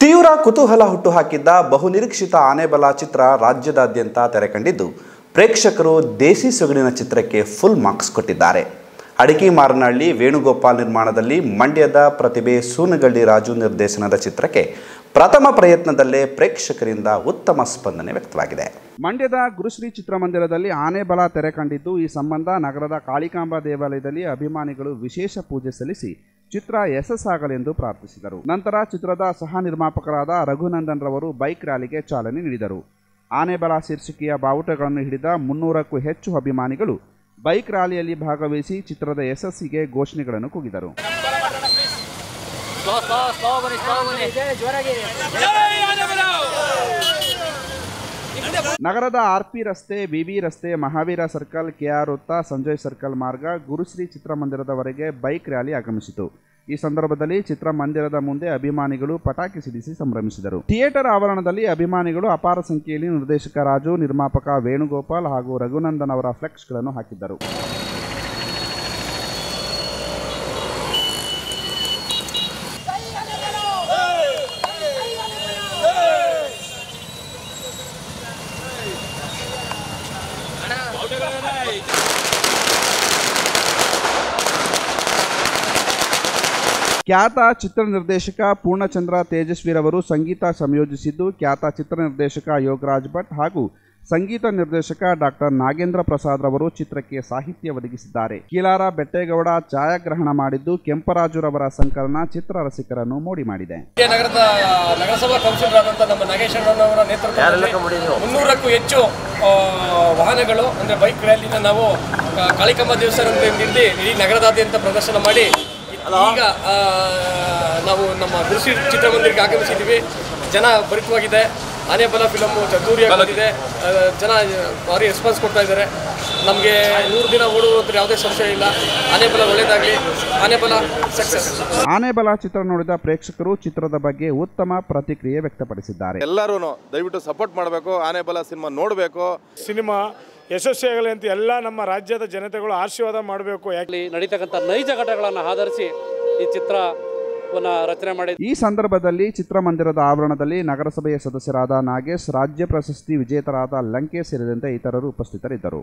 ತೀವ್ರ ಕುತೂಹಲ ಹುಟ್ಟುಹಾಕಿದ್ದ ಬಹುನಿರೀಕ್ಷಿತ ಆನೆಬಲ ಚಿತ್ರ ರಾಜ್ಯದಾದ್ಯಂತ ತೆರೆಕಂಡಿದ್ದು ಪ್ರೇಕ್ಷಕರು ದೇಸಿ ಸೊಗಡಿನ ಚಿತ್ರಕ್ಕೆ ಫುಲ್ ಮಾರ್ಕ್ಸ್ ಕೊಟ್ಟಿದ್ದಾರೆ ಅಡಿಕೆ ಮಾರನಹಳ್ಳಿ ವೇಣುಗೋಪಾಲ್ ನಿರ್ಮಾಣದಲ್ಲಿ ಮಂಡ್ಯದ ಪ್ರತಿಭೆ ಸೂನಗಳ್ಳಿ ರಾಜು ನಿರ್ದೇಶನದ ಚಿತ್ರಕ್ಕೆ ಪ್ರಥಮ ಪ್ರಯತ್ನದಲ್ಲೇ ಪ್ರೇಕ್ಷಕರಿಂದ ಉತ್ತಮ ಸ್ಪಂದನೆ ವ್ಯಕ್ತವಾಗಿದೆ ಮಂಡ್ಯದ ಗುರುಶ್ರೀ ಚಿತ್ರಮಂದಿರದಲ್ಲಿ ಆನೆ ಬಲ ತೆರೆ ಕಂಡಿದ್ದು ಈ ಸಂಬಂಧ ನಗರದ ಕಾಳಿಕಾಂಬಾ ದೇವಾಲಯದಲ್ಲಿ ಅಭಿಮಾನಿಗಳು ವಿಶೇಷ ಪೂಜೆ ಸಲ್ಲಿಸಿ ಚಿತ್ರ ಯಶಸ್ಸಾಗಲೆಂದು ಪ್ರಾರ್ಥಿಸಿದರು ನಂತರ ಚಿತ್ರದ ಸಹ ನಿರ್ಮಾಪಕರಾದ ರಘುನಂದನ್ ರವರು ಬೈಕ್ ರ್ಯಾಲಿಗೆ ಚಾಲನೆ ನೀಡಿದರು ಆನೆ ಬಲ ಶೀರ್ಷಿಕೆಯ ಬಾವುಟಗಳನ್ನು ಹಿಡಿದ ಮುನ್ನೂರಕ್ಕೂ ಹೆಚ್ಚು ಅಭಿಮಾನಿಗಳು ಬೈಕ್ ರ್ಯಾಲಿಯಲ್ಲಿ ಭಾಗವಹಿಸಿ ಚಿತ್ರದ ಯಶಸ್ಸಿಗೆ ಘೋಷಣೆಗಳನ್ನು ಕೂಗಿದರು ಸ್ಲೋ ಸ್ಲೋ ಸ್ಲೋ ಬನ್ನಿ ಸ್ಲೋ ಬನ್ನಿ ನಗರದ ಆರ್ಪಿ ರಸ್ತೆ ವಿವಿ ರಸ್ತೆ ಮಹಾವೀರ ಸರ್ಕಲ್ ಕೆಆರ್ ವೃತ್ತ ಸಂಜಯ್ ಸರ್ಕಲ್ ಮಾರ್ಗ ಗುರುಶ್ರೀ ಚಿತ್ರಮಂದಿರದವರೆಗೆ ಬೈಕ್ ರ್ಯಾಲಿ ಆಗಮಿಸಿತು ಈ ಸಂದರ್ಭದಲ್ಲಿ ಚಿತ್ರಮಂದಿರದ ಮುಂದೆ ಅಭಿಮಾನಿಗಳು ಪಟಾಕಿ ಸಿಡಿಸಿ ಸಂಭ್ರಮಿಸಿದರು ಥಿಯೇಟರ್ ಆವರಣದಲ್ಲಿ ಅಭಿಮಾನಿಗಳು ಅಪಾರ ಸಂಖ್ಯೆಯಲ್ಲಿ ನಿರ್ದೇಶಕ ರಾಜು ನಿರ್ಮಾಪಕ ವೇಣುಗೋಪಾಲ್ ಹಾಗೂ ರಘುನಂದನ್ ಅವರ ಫ್ಲೆಕ್ಸ್ಗಳನ್ನು ಹಾಕಿದ್ದರು ಖ್ಯಾತ ಚಿತ್ರ ನಿರ್ದೇಶಕ ಪೂರ್ಣಚಂದ್ರ ತೇಜಸ್ವಿರವರು ಸಂಗೀತ ಸಂಯೋಜಿಸಿದ್ದು ಖ್ಯಾತ ಚಿತ್ರ ನಿರ್ದೇಶಕ ಯೋಗರಾಜ್ ಭಟ್ ಹಾಗೂ ಸಂಗೀತ ನಿರ್ದೇಶಕ ಡಾಕ್ಟರ್ ನಾಗೇಂದ್ರ ಪ್ರಸಾದ್ ರವರು ಚಿತ್ರಕ್ಕೆ ಸಾಹಿತ್ಯ ಒದಗಿಸಿದ್ದಾರೆ ಕೀಲಾರ ಬೆಟ್ಟೇಗೌಡ ಛಾಯಾಗ್ರಹಣ ಮಾಡಿದ್ದು ಕೆಂಪರಾಜುರವರ ಸಂಕಲನ ಚಿತ್ರ ರಸಿಕರನ್ನು ಮೋಡಿ ಮಾಡಿದೆ ಮಂಡ್ಯ ನಗರದ ನಗರಸಭಾ ಕೌನ್ಸಿಲರ್ ಆದಂಥ ನಮ್ಮ ನಾಗೇಶ್ ಅಣ್ಣನವರ ನೇತೃತ್ವದಲ್ಲಿ ಮುನ್ನೂರಕ್ಕೂ ಹೆಚ್ಚು ಆ, ವಾಹನಗಳು ಅಂದರೆ ಬೈಕ್ ರ್ಯಾಲಿನ ನಾವು ಆ, ಕಾಳಿಕಂಬ ದೇವಸ್ಥಾನದಿಂದ ಹಿಡಿದು ಇಡೀ ನಗರದಾದ್ಯಂತ ಪ್ರದರ್ಶನ ಮಾಡಿ ಈಗ ಆ, ನಾವು ನಮ್ಮ ಕೃಷಿ ಚಿತ್ರಮಂದಿರಕ್ಕೆ ಆಗಮಿಸಿದ್ದೀವಿ ಜನ ಭರಿತವಾಗಿದೆ ಆನೆಬಲ ಫಿಲಮ್ ಅದ್ದೂರಿಯಾಗಿ ಬಂದಿದೆ ಆ, ಜನ ಭಾರಿ ರೆಸ್ಪಾನ್ಸ್ ಕೊಡ್ತಾ ಇದ್ದಾರೆ ನಮಗೆ ನೂರು ದಿನ ಓಡುವಂಥ ಯಾವುದೇ ಸಂಶಯ ಇಲ್ಲ ಆನೆಬಲ ಒಳ್ಳೆಯದಾಗಲಿ ಆನೆಬಲ ಸಕ್ಸಸ್ ಆನೆ ಬಲ ಚಿತ್ರ ನೋಡಿದ ಪ್ರೇಕ್ಷಕರು ಚಿತ್ರದ ಬಗ್ಗೆ ಉತ್ತಮ ಪ್ರತಿಕ್ರಿಯೆ ವ್ಯಕ್ತಪಡಿಸಿದ್ದಾರೆ ಎಲ್ಲರೂ ದಯವಿಟ್ಟು ಸಪೋರ್ಟ್ ಮಾಡಬೇಕು ಆನೆಬಲ ಸಿನಿಮಾ ನೋಡಬೇಕು ಸಿನಿಮಾ ಯಶಸ್ವಿಯಾಗಲಿ ಅಂತ ಎಲ್ಲ ನಮ್ಮ ರಾಜ್ಯದ ಜನತೆಗಳು ಆಶೀರ್ವಾದ ಮಾಡಬೇಕು ಯಾಕೆ ಅಲ್ಲಿ ನಡೀತಕ್ಕಂಥ ನೈಜ ಘಟನೆಗಳನ್ನು ಆಧರಿಸಿ ಈ ಚಿತ್ರವನ್ನು ರಚನೆ ಮಾಡಿ ಈ ಸಂದರ್ಭದಲ್ಲಿ ಚಿತ್ರಮಂದಿರದ ಆವರಣದಲ್ಲಿ ನಗರಸಭೆಯ ಸದಸ್ಯರಾದ ನಾಗೇಶ್ ರಾಜ್ಯ ಪ್ರಶಸ್ತಿ ವಿಜೇತರಾದ ಲಂಕೆ ಸೇರಿದಂತೆ ಇತರರು ಉಪಸ್ಥಿತರಿದ್ದರು